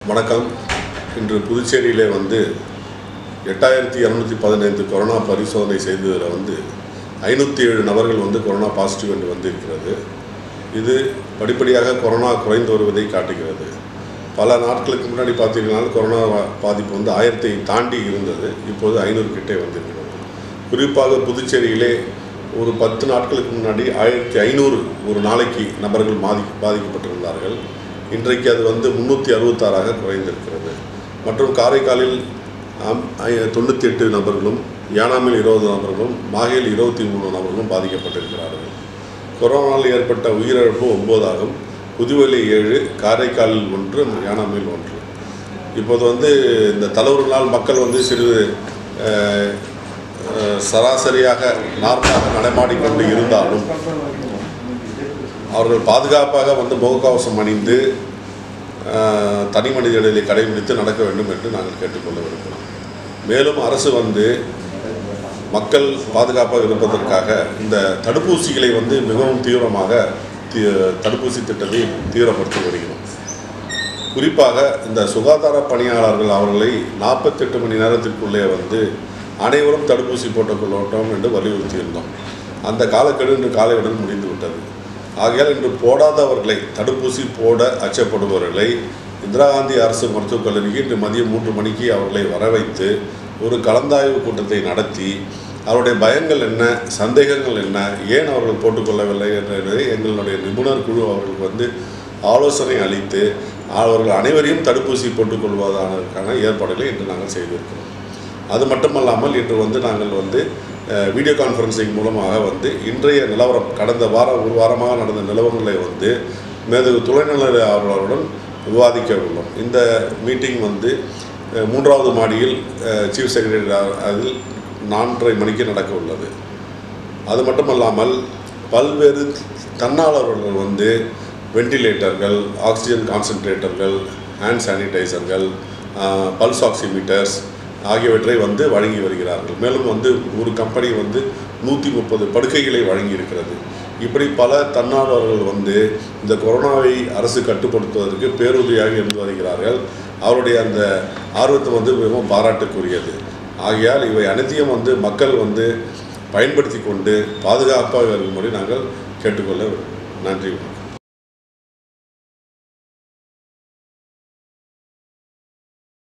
வணக்கம் இன்று புதுச்சேரியிலே வந்து எட்டாயிரத்தி இரநூத்தி பதினைந்து கொரோனா பரிசோதனை செய்ததில் வந்து ஐநூற்றி ஏழு நபர்கள் வந்து கொரோனா பாசிட்டிவ் என்று வந்திருக்கிறது இது படிப்படியாக கொரோனா குறைந்து வருவதை காட்டுகிறது பல நாட்களுக்கு முன்னாடி பார்த்தீங்கன்னா கொரோனா வா- பாதிப்பு வந்து ஆயிரத்தை தாண்டி இருந்தது இப்போது ஐநூறு கிட்டே வந்திருக்கிறது குறிப்பாக புதுச்சேரியிலே ஒரு பத்து நாட்களுக்கு முன்னாடி ஆயிரத்தி ஐநூறு ஒரு நாளைக்கு நபர்கள் பாதி பாதிக்கப்பட்டிருந்தார்கள் இன்றைக்கு அது வந்து முந்நூற்றி அறுபத்தாறாக குறைந்திருக்கிறது மற்றும் காரைக்காலில் தொண்ணூற்றி எட்டு நபர்களும் ஏனாமில் இருபது நபர்களும் மாஹேல் இருபத்தி மூணு நபர்களும் பாதிக்கப்பட்டிருக்கிறார்கள் கொரோனாவில் ஏற்பட்ட உயிரிழப்பு ஒன்பதாகும் புதுவெளி ஏழு காரைக்காலில் ஒன்று ஏனாமில் ஒன்று இப்போது வந்து இந்த தலைவர் நாள் மக்கள் வந்து சிறிது அஹ், அஹ், சராசரியாக நார்மலாக நடமாடிக்கொண்டு இருந்தாலும் அவர்கள் பாதுகாப்பாக வந்து முகக்கவசம் அணிந்து அஹ், தனி மனித இடைவெளி கடைபிடித்து நடக்க வேண்டும் என்று நாங்கள் கேட்டுக்கொள்ள விரும்புகிறோம் மேலும் அரசு வந்து மக்கள் பாதுகாப்பாக இருப்பதற்காக இந்த தடுப்பூசிகளை வந்து மிகவும் தீவிரமாக தீ- தடுப்பூசி திட்டத்தை தீவிரப்படுத்தி வருகிறோம் குறிப்பாக இந்த சுகாதார பணியாளர்கள் அவர்களை நாற்பத்தெட்டு மணி நேரத்திற்குள்ளே வந்து அனைவரும் தடுப்பூசி போட்டுக்கொள்ளட்டும் என்று வலியுறுத்தியிருந்தோம் அந்த காலக்கெடு இன்று காலையுடன் முடிந்து விட்டது ஆகையால் இன்று போடாதவர்களை தடுப்பூசி போட அச்சப்படுபவர்களை இந்திரா காந்தி அரசு மருத்துவக் கல்லூரிக்கு இன்று மதியம் மூன்று மணிக்கு அவர்களை வர வைத்து ஒரு கலந்தாய்வு கூட்டத்தை நடத்தி அவருடைய பயங்கள் என்ன சந்தேகங்கள் என்ன ஏன் அவர்கள் போட்டுக்கொள்ளவில்லை என்பதை எங்களுடைய நிபுணர் குழு அவர்களுக்கு வந்து ஆலோசனை அளித்து அவர்கள் அனைவரையும் தடுப்பூசி போட்டுக்கொள்வதற்கான ஏற்பாடுகளை இன்று நாங்கள் செய்திருக்கிறோம் அது மட்டுமல்லாமல் இன்று வந்து நாங்கள் வந்து அஹ், வீடியோ கான்ஃபரன்சிங் மூலமாக வந்து இன்றைய நிலவரம் கடந்த வாரம் ஒரு வாரமாக நடந்த நிலவரங்களை வந்து மேதகு துணைநிலை ஆர்வலருடன் விவாதிக்க உள்ளோம் இந்த மீட்டிங் வந்து அஹ், மூன்றாவது மாடியில் சீஃப் செக்ரட்டரி அதில் நான்கரை மணிக்கு நடக்க உள்ளது அது மட்டுமல்லாமல் பல்வேறு தன்னாளர்கள் வந்து வெண்டிலேட்டர்கள் ஆக்சிஜன் கான்சன்ட்ரேட்டர்கள் ஹேண்ட் சானிடைசர்கள் பல்ஸ் ஆக்சிமீட்டர்ஸ் ஆகியவற்றை வந்து வழங்கி வருகிறார்கள் மேலும் வந்து ஒரு கம்பெனி வந்து நூற்றி முப்பது படுக்கைகளை வழங்கி இருக்கிறது இப்படி பல தன்னார்வலர்கள் வந்து இந்த கொரோனாவை அரசு கட்டுப்படுத்துவதற்கு பேருதவியாக இருந்து வருகிறார்கள் அவருடைய அந்த ஆர்வத்தை வந்து மிகவும் பாராட்டுக்குரியது ஆகையால் இவை அனைத்தையும் வந்து மக்கள் வந்து பயன்படுத்தி கொண்டு பாதுகாப்பாக இருக்கும்படி நாங்கள் கேட்டுக்கொள்ள நன்றி வணக்கம்